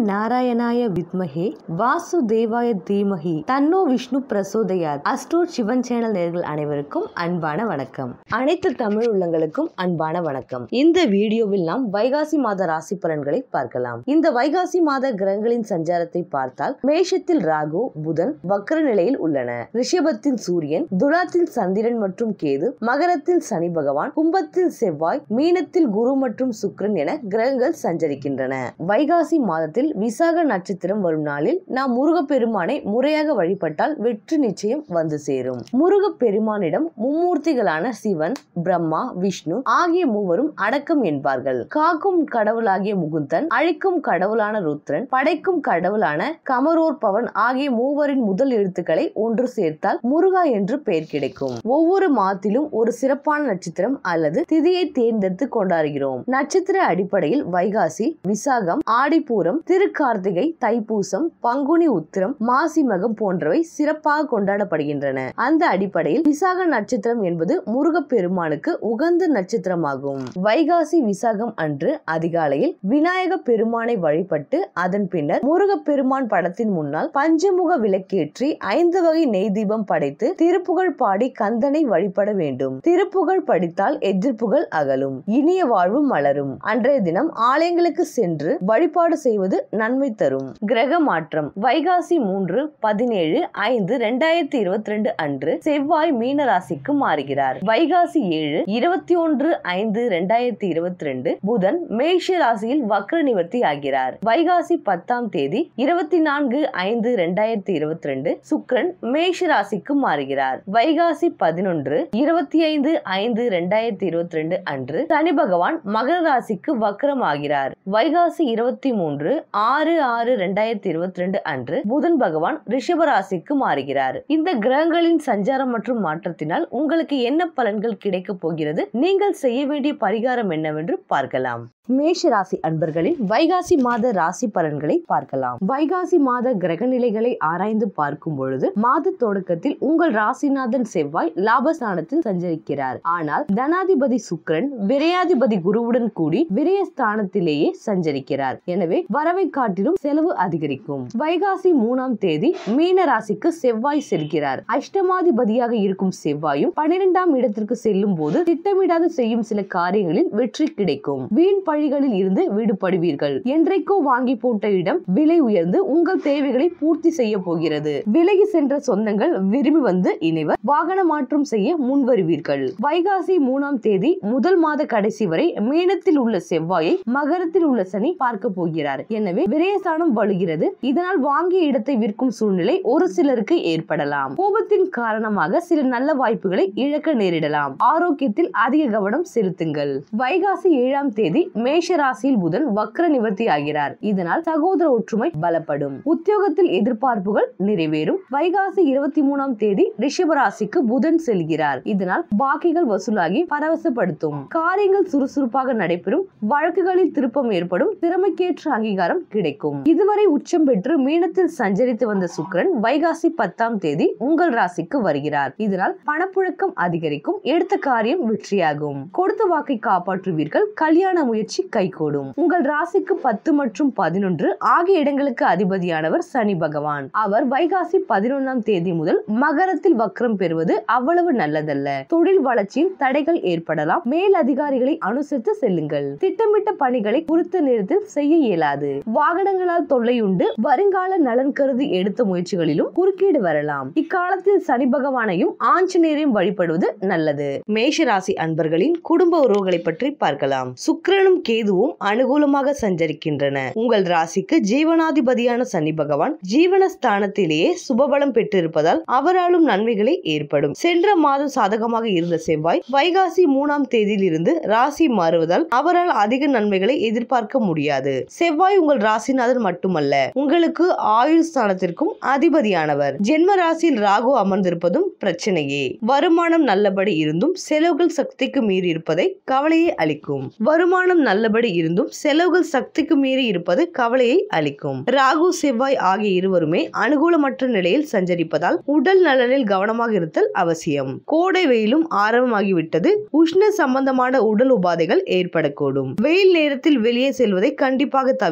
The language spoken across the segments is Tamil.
நாராயணாய வித்மஹே வாசுதேவாய தீமஹி தன்னோ விஷ்ணு பிரசோதயாத் அஸ்ட்ரோட் சிவன் சேனல் நேர்கள் அனைவருக்கும் அன்பான வணக்கம் அனைத்து தமிழ் உள்ளங்களுக்கும் அன்பான வணக்கம் இந்த வீடியோவில் நாம் வைகாசி மாத ராசி பலன்களை பார்க்கலாம் இந்த வைகாசி மாத கிரகங்களின் சஞ்சாரத்தை பார்த்தால் மேஷத்தில் ராகு புதன் வக்ர நிலையில் உள்ளன ரிஷபத்தில் சூரியன் துலாத்தில் சந்திரன் மற்றும் கேது மகரத்தில் சனி பகவான் கும்பத்தில் செவ்வாய் மீனத்தில் குரு மற்றும் சுக்கிரன் என கிரகங்கள் சஞ்சரிக்கின்றன வைகாசி மாதத்தில் விசாக நட்சத்திரம் வரும் நாளில் நாம் முருகப்பெருமானை முறையாக வழிபட்டால் வெற்றி நிச்சயம் வந்து சேரும் முருகப்பெருமானிடம் மும்மூர்த்திகளான சிவன் பிரம்மா விஷ்ணு ஆகிய மூவரும் அடக்கம் என்பார்கள் காக்கும் கடவுளாகிய முகுந்தன் அழிக்கும் கடவுளான ருத்ரன் படைக்கும் கடவுளான கமரோர் பவன் ஆகிய மூவரின் முதல் எழுத்துக்களை ஒன்று சேர்த்தால் முருகா என்று பெயர் கிடைக்கும் ஒவ்வொரு மாதத்திலும் ஒரு சிறப்பான நட்சத்திரம் அல்லது திதியை தேர்ந்தெடுத்து கொண்டாடுகிறோம் நட்சத்திர அடிப்படையில் வைகாசி விசாகம் ஆடிப்பூரம் திருக்கார்த்திகை தைப்பூசம் பங்குனி உத்திரம் மாசி மகம் போன்றவை சிறப்பாக கொண்டாடப்படுகின்றன அந்த அடிப்படையில் விசாக நட்சத்திரம் என்பது முருகப்பெருமானுக்கு உகந்த நட்சத்திரமாகும் வைகாசி விசாகம் அன்று அதிகாலையில் விநாயக பெருமானை வழிபட்டு அதன் பின்னர் முருகப்பெருமான் படத்தின் முன்னால் பஞ்சமுக விளக்கேற்றி ஐந்து வகை நெய் தீபம் படைத்து திருப்புகழ் பாடி கந்தனை வழிபட வேண்டும் திருப்புகழ் படித்தால் எதிர்ப்புகள் அகலும் இனிய வாழ்வு மலரும் அன்றைய தினம் ஆலயங்களுக்கு சென்று வழிபாடு செய்வது நன்மை தரும் கிரக மாற்றம் வைகாசி மூன்று பதினேழு ஐந்து இரண்டாயிரத்தி இருபத்தி ரெண்டு அன்று செவ்வாய் மீன ராசிக்கு மாறுகிறார் வைகாசி ஏழு இருபத்தி ஒன்று ஐந்து இரண்டாயிரத்தி இருபத்தி ரெண்டு புதன் மேஷ ராசியில் வக்ர நிவர்த்தி ஆகிறார் வைகாசி பத்தாம் தேதி இருபத்தி நான்கு ஐந்து இரண்டாயிரத்தி இருபத்தி ரெண்டு சுக்ரன் மேஷ ராசிக்கு மாறுகிறார் வைகாசி பதினொன்று இருபத்தி ஐந்து ஐந்து இரண்டாயிரத்தி இருபத்தி ரெண்டு அன்று சனி பகவான் மகர ராசிக்கு வக்ரம் ஆகிறார் வைகாசி இருபத்தி மூன்று ஆறு ஆறு இரண்டாயிரத்தி இருபத்தி ரெண்டு அன்று புதன் பகவான் ரிஷப ராசிக்கு மாறுகிறார் இந்த கிரகங்களின் சஞ்சாரம் மற்றும் மாற்றத்தினால் உங்களுக்கு என்ன பலன்கள் கிடைக்கப் போகிறது நீங்கள் செய்ய வேண்டிய பரிகாரம் என்னவென்று பார்க்கலாம் மேஷ ராசி அன்பர்களின் வைகாசி மாத ராசி பலன்களை பார்க்கலாம் வைகாசி மாத கிரக நிலைகளை ஆராய்ந்து பார்க்கும் பொழுது மாத தொடக்கத்தில் உங்கள் ராசிநாதன் செவ்வாய் லாபஸ்தானத்தில் சஞ்சரிக்கிறார் ஆனால் தனாதிபதி சுக்கிரன் விரையாதிபதி குருவுடன் கூடி விரயஸ்தானத்திலேயே சஞ்சரிக்கிறார் எனவே வரவை காட்டிலும் செலவு அதிகரிக்கும் வைகாசி மூணாம் தேதி மீன ராசிக்கு செவ்வாய் செல்கிறார் அஷ்டமாதிபதியாக இருக்கும் செவ்வாயும் பனிரெண்டாம் இடத்திற்கு செல்லும் போது திட்டமிடாது செய்யும் சில காரியங்களில் வெற்றி கிடைக்கும் வீண் பழிகளில் இருந்து விடுபடுவீர்கள் என்றைக்கோ வாங்கி போட்ட இடம் விலை உயர்ந்து உங்கள் தேவைகளை பூர்த்தி செய்ய போகிறது விலகி சென்ற சொந்தங்கள் விரும்பி வந்து இணைவர் வாகன மாற்றம் செய்ய முன்வருவீர்கள் வைகாசி மூணாம் தேதி முதல் மாத கடைசி வரை மீனத்தில் உள்ள செவ்வாயை மகரத்தில் உள்ள சனி பார்க்க போகிறார் எனவே விரயஸ்தானம் வலுகிறது இதனால் வாங்கிய இடத்தை விற்கும் சூழ்நிலை ஒரு சிலருக்கு ஏற்படலாம் கோபத்தின் காரணமாக சில நல்ல வாய்ப்புகளை இழக்க நேரிடலாம் ஆரோக்கியத்தில் அதிக கவனம் செலுத்துங்கள் வைகாசி ஏழாம் தேதி மேஷ ராசியில் புதன் வக்ர நிவர்த்தி ஆகிறார் இதனால் சகோதர ஒற்றுமை பலப்படும் உத்தியோகத்தில் எதிர்பார்ப்புகள் நிறைவேறும் வைகாசி இருபத்தி மூணாம் தேதி ரிஷப ராசிக்கு புதன் செல்கிறார் இதனால் பாக்கிகள் வசூலாகி பரவசப்படுத்தும் காரியங்கள் சுறுசுறுப்பாக நடைபெறும் வழக்குகளில் திருப்பம் ஏற்படும் திறமைக்கேற்ற அங்கீகாரம் கிடைக்கும் இதுவரை உச்சம் பெற்று மீனத்தில் சஞ்சரித்து வந்த சுக்கிரன் வைகாசி பத்தாம் தேதி உங்கள் ராசிக்கு வருகிறார் இதனால் பணப்புழக்கம் அதிகரிக்கும் எடுத்த காரியம் வெற்றியாகும் கொடுத்த வாக்கை காப்பாற்றுவீர்கள் கல்யாண முயற்சி கைகூடும் உங்கள் ராசிக்கு பத்து மற்றும் பதினொன்று ஆகிய இடங்களுக்கு அதிபதியானவர் சனி பகவான் அவர் வைகாசி பதினொன்னாம் தேதி முதல் மகரத்தில் வக்ரம் பெறுவது அவ்வளவு நல்லதல்ல தொழில் வளர்ச்சியில் தடைகள் ஏற்படலாம் மேல் அதிகாரிகளை அனுசரித்து செல்லுங்கள் திட்டமிட்ட பணிகளை குறித்த நேரத்தில் செய்ய இயலாது வாகனங்களால் தொல்லையுண்டு வருங்கால நலன் கருதி எடுத்த முயற்சிகளிலும் குறுக்கீடு வரலாம் இக்காலத்தில் சனி பகவானையும் ஆஞ்சநேயரையும் வழிபடுவது நல்லது மேஷ ராசி அன்பர்களின் குடும்ப உறவுகளை பற்றி பார்க்கலாம் சுக்கிரனும் கேதுவும் அனுகூலமாக சஞ்சரிக்கின்றன உங்கள் ராசிக்கு ஜீவனாதிபதியான சனி பகவான் ஜீவனஸ்தானத்திலேயே சுபபலம் பெற்றிருப்பதால் அவராலும் நன்மைகளை ஏற்படும் சென்ற மாதம் சாதகமாக இருந்த செவ்வாய் வைகாசி மூணாம் தேதியில் இருந்து ராசி மாறுவதால் அவரால் அதிக நன்மைகளை எதிர்பார்க்க முடியாது செவ்வாய் உங்கள் ராசிநாதன் மட்டுமல்ல உங்களுக்கு ஆயுள் ஸ்தானத்திற்கும் அதிபதியானவர் ஜென்ம ராசியில் ராகு அமர்ந்திருப்பதும் பிரச்சனையே வருமானம் நல்லபடி இருந்தும் செலவுகள் சக்திக்கு மீறி இருப்பதை கவலையை அளிக்கும் வருமானம் நல்லபடி இருந்தும் செலவுகள் சக்திக்கு மீறி இருப்பது கவலையை அளிக்கும் ராகு செவ்வாய் ஆகிய இருவருமே அனுகூலமற்ற நிலையில் சஞ்சரிப்பதால் உடல் நலனில் கவனமாக இருத்தல் அவசியம் கோடை வெயிலும் ஆரம்பமாகிவிட்டது உஷ்ண சம்பந்தமான உடல் உபாதைகள் ஏற்படக்கூடும் வெயில் நேரத்தில் வெளியே செல்வதை கண்டிப்பாக தவிர்க்கவும்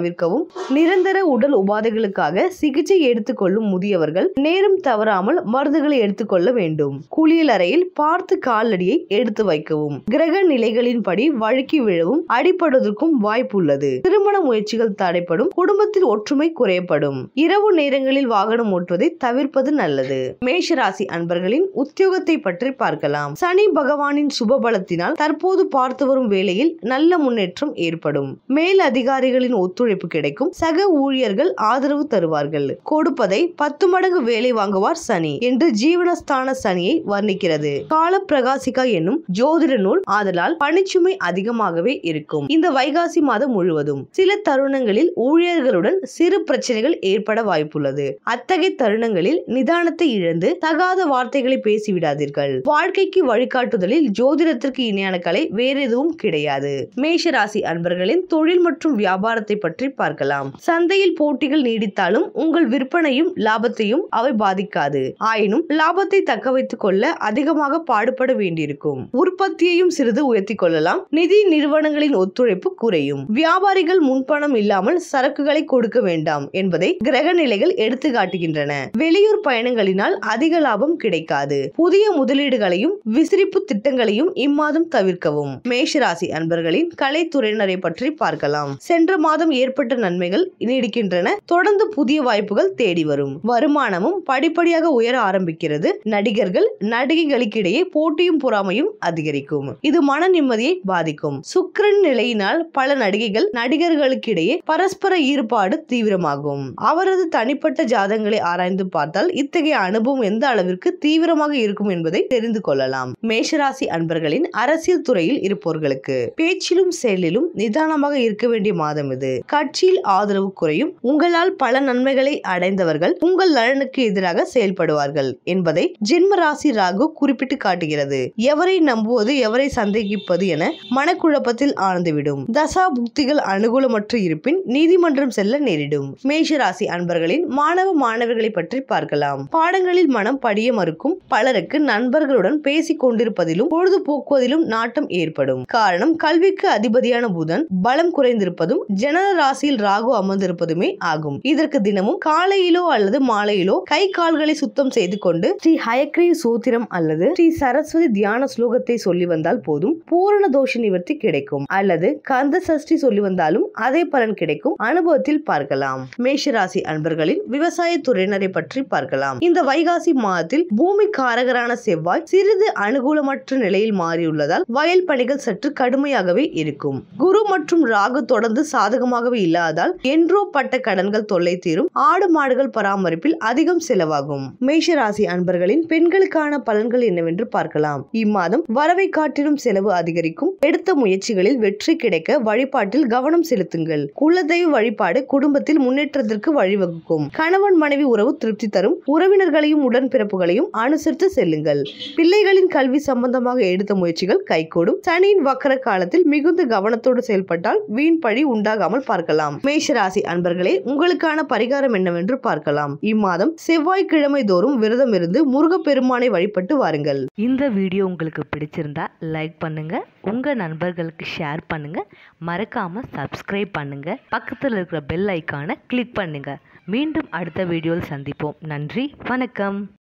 மற்றும் நிரந்தர உடல் உபாதைகளுக்காக சிகிச்சை எடுத்துக்கொள்ளும் முதியவர்கள் நேரம் தவறாமல் மருந்துகளை எடுத்துக்கொள்ள வேண்டும் குளியல் அறையில் பார்த்து காலடியை எடுத்து வைக்கவும் கிரக நிலைகளின்படி வழுக்கி விழவும் அடிபடுவதற்கும் வாய்ப்புள்ளது திருமண முயற்சிகள் தடைப்படும் குடும்பத்தில் ஒற்றுமை குறையப்படும் இரவு நேரங்களில் வாகனம் ஓட்டுவதை தவிர்ப்பது நல்லது மேஷராசி அன்பர்களின் உத்தியோகத்தை பற்றி பார்க்கலாம் சனி பகவானின் சுபபலத்தினால் தற்போது பார்த்து வரும் வேளையில் நல்ல முன்னேற்றம் ஏற்படும் மேல் அதிகாரிகளின் ஒத்துழைப்பு கிடைக்கும் சக ஊழியர்கள் ஆதரவு தருவார்கள் கொடுப்பதை பத்து மடங்கு வேலை வாங்குவார் சனி என்று ஜீவனஸ்தான சனியை வர்ணிக்கிறது கால பிரகாசிகா என்னும் ஜோதிட நூல் ஆதலால் பணிச்சுமை அதிகமாகவே இருக்கும் இந்த வைகாசி மாதம் முழுவதும் சில தருணங்களில் ஊழியர்களுடன் சிறு பிரச்சனைகள் ஏற்பட வாய்ப்புள்ளது அத்தகைய தருணங்களில் நிதானத்தை இழந்து தகாத வார்த்தைகளை பேசிவிடாதீர்கள் வாழ்க்கைக்கு வழிகாட்டுதலில் ஜோதிடத்திற்கு இணையான கலை வேற எதுவும் கிடையாது மேஷராசி அன்பர்களின் தொழில் மற்றும் வியாபாரத்தை பற்றி பார்க்கலாம் சந்தையில் போட்டிகள் நீடித்தாலும் உங்கள் விற்பனையும் லாபத்தையும் அவை பாதிக்காது ஆயினும் லாபத்தை தக்க வைத்துக் கொள்ள அதிகமாக பாடுபட வேண்டியிருக்கும் உற்பத்தியையும் சிறிது உயர்த்தி கொள்ளலாம் நிதி நிறுவனங்களின் ஒத்துழைப்பு குறையும் வியாபாரிகள் முன்பணம் இல்லாமல் சரக்குகளை கொடுக்க வேண்டாம் என்பதை கிரக நிலைகள் எடுத்து காட்டுகின்றன வெளியூர் பயணங்களினால் அதிக லாபம் கிடைக்காது புதிய முதலீடுகளையும் விசிரிப்பு திட்டங்களையும் இம்மாதம் தவிர்க்கவும் மேஷராசி அன்பர்களின் கலைத்துறையினரை பற்றி பார்க்கலாம் சென்ற மாதம் ஏற்பட்ட நன்மைகள் நீடிக்கின்றன தொடர்ந்து புதிய வாய்ப்புகள் தேடி வரும் வருமானமும் படிப்படியாக உயர ஆரம்பிக்கிறது நடிகர்கள் நடிகைகளுக்கிடையே போட்டியும் பொறாமையும் அதிகரிக்கும் இது மன நிம்மதியை பாதிக்கும் சுக்கிரன் நிலையினால் பல நடிகைகள் நடிகர்களுக்கிடையே பரஸ்பர ஈடுபாடு தீவிரமாகும் அவரது தனிப்பட்ட ஜாதங்களை ஆராய்ந்து பார்த்தால் இத்தகைய அனுபவம் எந்த அளவிற்கு தீவிரமாக இருக்கும் என்பதை தெரிந்து கொள்ளலாம் மேஷராசி அன்பர்களின் அரசியல் துறையில் இருப்பவர்களுக்கு பேச்சிலும் செயலிலும் நிதானமாக இருக்க வேண்டிய மாதம் இது கட்சியில் ஆதரவு குறையும் உங்களால் பல நன்மைகளை அடைந்தவர்கள் உங்கள் நலனுக்கு எதிராக செயல்படுவார்கள் என்பதை ஜென்ம ராசி ராகு குறிப்பிட்டு காட்டுகிறது எவரை நம்புவது எவரை சந்தேகிப்பது என மனக்குழப்பத்தில் ஆழ்ந்துவிடும் தசா புக்திகள் அனுகூலமற்று இருப்பின் நீதிமன்றம் செல்ல நேரிடும் மேஷராசி அன்பர்களின் மாணவ மாணவர்களை பற்றி பார்க்கலாம் பாடங்களில் மனம் படிய மறுக்கும் பலருக்கு நண்பர்களுடன் பேசிக் கொண்டிருப்பதிலும் பொழுதுபோக்குவதிலும் நாட்டம் ஏற்படும் காரணம் கல்விக்கு அதிபதியான புதன் பலம் குறைந்திருப்பதும் ஜனன ராசியில் ராகு அமர்ந்திருப்பதுமே ஆகும் இதற்கு தினமும் காலையிலோ அல்லது மாலையிலோ கை கால்களை சுத்தம் செய்து கொண்டு ஸ்ரீ ஹயக்ரீ சூத்திரம் அல்லது ஸ்ரீ சரஸ்வதி தியான ஸ்லோகத்தை சொல்லி வந்தால் போதும் பூரண தோஷ நிவர்த்தி கிடைக்கும் அல்லது கந்த சஷ்டி சொல்லி வந்தாலும் அதே பலன் கிடைக்கும் அனுபவத்தில் பார்க்கலாம் மேஷராசி அன்பர்களின் விவசாய துறையினரை பற்றி பார்க்கலாம் இந்த வைகாசி மாதத்தில் பூமி காரகரான செவ்வாய் சிறிது அனுகூலமற்ற நிலையில் மாறியுள்ளதால் வயல் பணிகள் சற்று கடுமையாகவே இருக்கும் குரு மற்றும் ராகு தொடர்ந்து சாதகமாகவே இல்லாததால் என்றோ பட்ட கடன்கள் தொல்லை தீரும் ஆடு மாடுகள் பராமரிப்பில் அதிகம் செலவாகும் மேஷராசி அன்பர்களின் பெண்களுக்கான பலன்கள் என்னவென்று பார்க்கலாம் இம்மாதம் வரவை காட்டிலும் செலவு அதிகரிக்கும் எடுத்த முயற்சிகளில் வெற்றி கிடைக்க வழிபாட்டில் கவனம் செலுத்துங்கள் குலதெய்வ வழிபாடு குடும்பத்தில் முன்னேற்றத்திற்கு வழிவகுக்கும் கணவன் மனைவி உறவு திருப்தி தரும் உறவினர்களையும் உடன்பிறப்புகளையும் அனுசரித்து செல்லுங்கள் பிள்ளைகளின் கல்வி சம்பந்தமாக எடுத்த முயற்சிகள் கைகூடும் சனியின் வக்கர காலத்தில் மிகுந்த கவனத்தோடு செயல்பட்டால் வீண் பழி உண்டாகாமல் பார்க்கலாம் மேஷராசி அன்பர்களே உங்களுக்கான பரிகாரம் என்னவென்று பார்க்கலாம் இம்மாதம் செவ்வாய்க்கிழமை தோறும் விரதம் இருந்து முருகப்பெருமானை வழிபட்டு வாருங்கள் இந்த வீடியோ உங்களுக்கு பிடிச்சிருந்தா லைக் பண்ணுங்க உங்க நண்பர்களுக்கு ஷேர் பண்ணுங்க மறக்காம சப்ஸ்கிரைப் பண்ணுங்க பக்கத்தில் இருக்கிற பெல் ஐக்கானை கிளிக் பண்ணுங்க மீண்டும் அடுத்த வீடியோவில் சந்திப்போம் நன்றி வணக்கம்